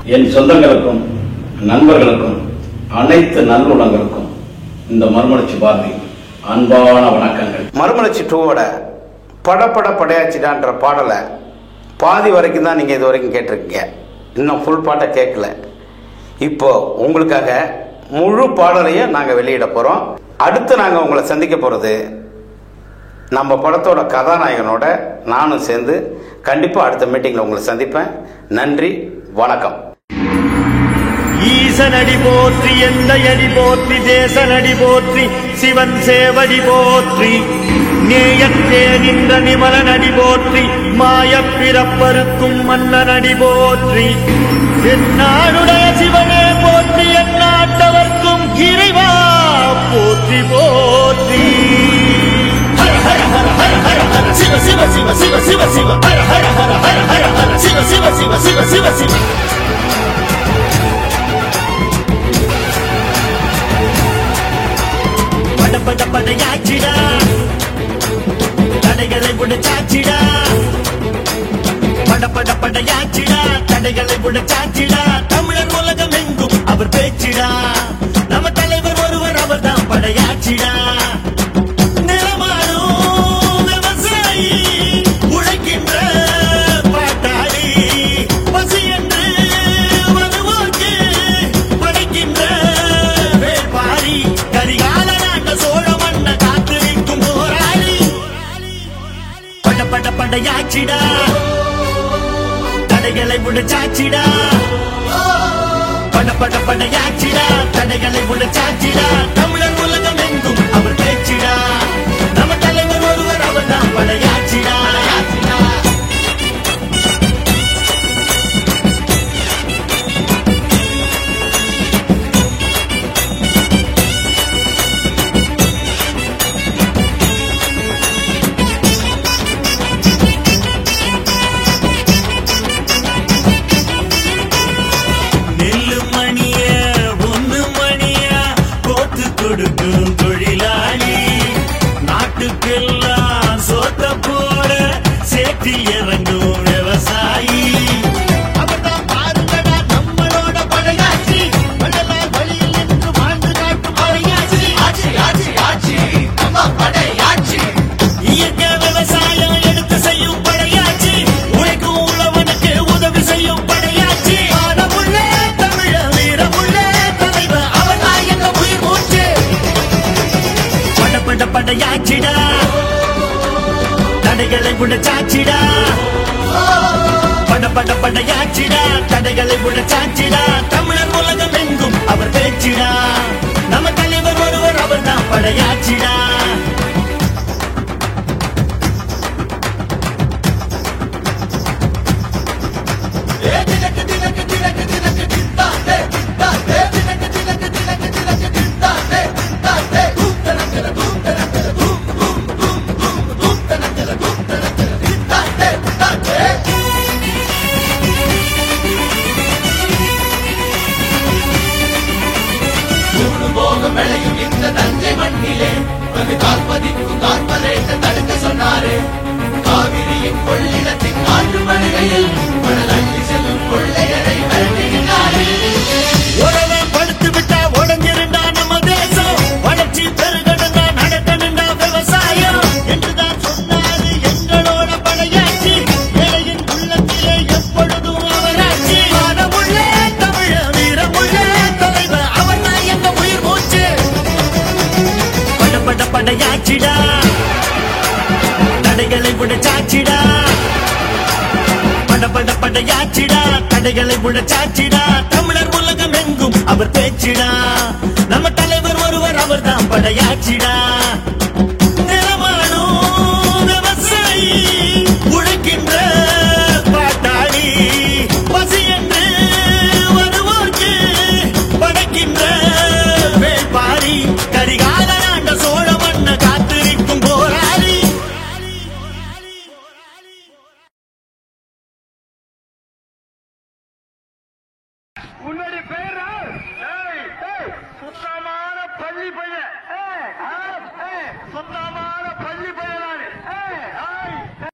என் சொந்தங்களுக்கும் நண்பர்களுக்கும் அனைத்து நல்லுணங்களுக்கும் இந்த மறுமலர்ச்சி பாரதி அன்பான வணக்கங்கள் மறுமலர்ச்சி டூவோட படப்பட படையாச்சிடான்ற பாடலை பாதி வரைக்கும் தான் நீங்கள் இது வரைக்கும் கேட்டிருக்கீங்க இன்னும் ஃபுல் பாட்டை கேட்கல இப்போ உங்களுக்காக முழு பாடலையும் நாங்கள் வெளியிட போகிறோம் அடுத்து நாங்கள் உங்களை சந்திக்க போகிறது நம்ம படத்தோட கதாநாயகனோட நானும் சேர்ந்து கண்டிப்பாக அடுத்த மீட்டிங்கில் உங்களை சந்திப்பேன் நன்றி வணக்கம் ஈசனடி போற்றி எந்த அடி போற்றி தேசனடி போற்றி சிவன் சேவடி போற்றி நேயத்தே நின்ற நிமலனடி போற்றி மாயப் பிறப்பருக்கும் மன்னனடி போற்றி என்னாடுடைய சிவனே போற்றி எந்நாட்டவர்க்கும் இறைவா போற்றி போற்றி ஹர ஹர ஹர ஹர ஹர ஹர சிவ சிவ சிவ சிவ சிவ சிவ ஹர ஹர ஹர ஹர ஹர ஹர சிவ சிவ சிவ சிவ சிவ சிவ பட பட படையாச்சிடா தடைகளை உடைச்சாச்சிடா பட பட படையாச்சிடா தடைகளை உடைச்சாச்சிடா தமிழர் உலகம் எங்கும் அவர் பேச்சிடா நம்ம தலைவர் ஒருவர் அவர்தான் படையாச்சிடா நிலமாடும் விவசாயி உழைக்கின்ற பாட்டாளி பசி என்று வருவோர்க்கு படைக்கின்ற வேள்பாரி கரிகால நாட்ட சோழ மன்ன காத்து நிற்கும் போராளி பட பட படையாச்சிடா தடைகளை உடைச்சாச்சிடா பட பட படையாச்சிடா தடைகளை உடைச்சாச்சிடா தமிழர் உலகம் எங்கும் அவர் பேச்சிடா நம்ம தலைவர் ஒருவர் அவர் தான் படையாச்சிடா நெல்லு மணிய ஒண்ணு மணியா கோத்து கொடுக்கும் தொழிலாளி நாட்டுக்கெல்லாம் சோத்த போட சேற்றில் இறங்கும் விவசாயி அவர்தான் பாருங்கடா நம்மளோட படையாச்சி வள்ளலார் வழியில் நின்று வாழ்ந்து காட்டும் படையாச்சி ஆட்சி ஆட்சி ஆட்சி நம்ம படையாச்சி இயற்கை விவசாயம் எடுத்து செய்யும் படையாச்சி உழைக்கும் உழவனுக்கு உதவி செய்யும் படையாச்சி மானமுள்ள தமிழ வீரமுள்ள தலைவர் அவன் தான் எங்க உயிர் மூச்சு பட பட படையாச்சிடா தடைகளை உடைச்சாச்சிடா பட பட படையாச்சிடா தடைகளை உடைச்சாச்சிடா தமிழர் உலகம் எங்கும் அவர் பேச்சிடா நம்ம தலைவர் ஒருவர் அவர் தான் படையாச்சிடா போகம் விளையும் இந்த தஞ்சை மண்ணிலே வந்து கால்பதிக்கும் கார்பரேட்ட தடுக்க சொன்னாரே காவிரியின் கொள்ளிடத்தின் ஆற்று மழையில் மணல் அள்ளி செல்லும் கொள்ளையரை விரட்டுகின்றாரே உறவன் படுத்து விட்டா உடஞ்சிருந்தா நம்ம தேசம் வளர்ச்சி பெருகணுண்டா நடக்கணுண்டா விவசாயம் என்றுதான் சொன்னாரு எங்களோட படையாச்சி ஏழையின் உள்ளத்திலே எப்பொழுதும் அவராட்சி மானமுள்ள தமிழ வீரமுள்ள தலைவர் அவர் தான் எங்க உயிர் மூச்சு பட பட படையாச்சிடா தடைகளை உடைச்சாச்சிடா பட பட படையாச்சிடா தடைகளை உடைச்சாச்சிடா தமிழர் உலகம் எங்கும் அவர் பேச்சிடா நம்ம தலைவர் ஒருவர் அவர் தான் படையாச்சிடா நிலமாடும் விவசாயி உழைக்கின்ற பாட்டாளி பசி என்று வருவோர்க்கு படைக்கின்ற வேள்பாரி கரிகால நாட்ட சோழ மன்ன காத்திருக்கும் போராளி உன்னுடைய பேரு ஏய், ஏய், சுத்தமான பள்ளி பையன் ஏய், ஆ, ஏய், சுத்தமான பள்ளி பையன் நானு ஏய், ஆ,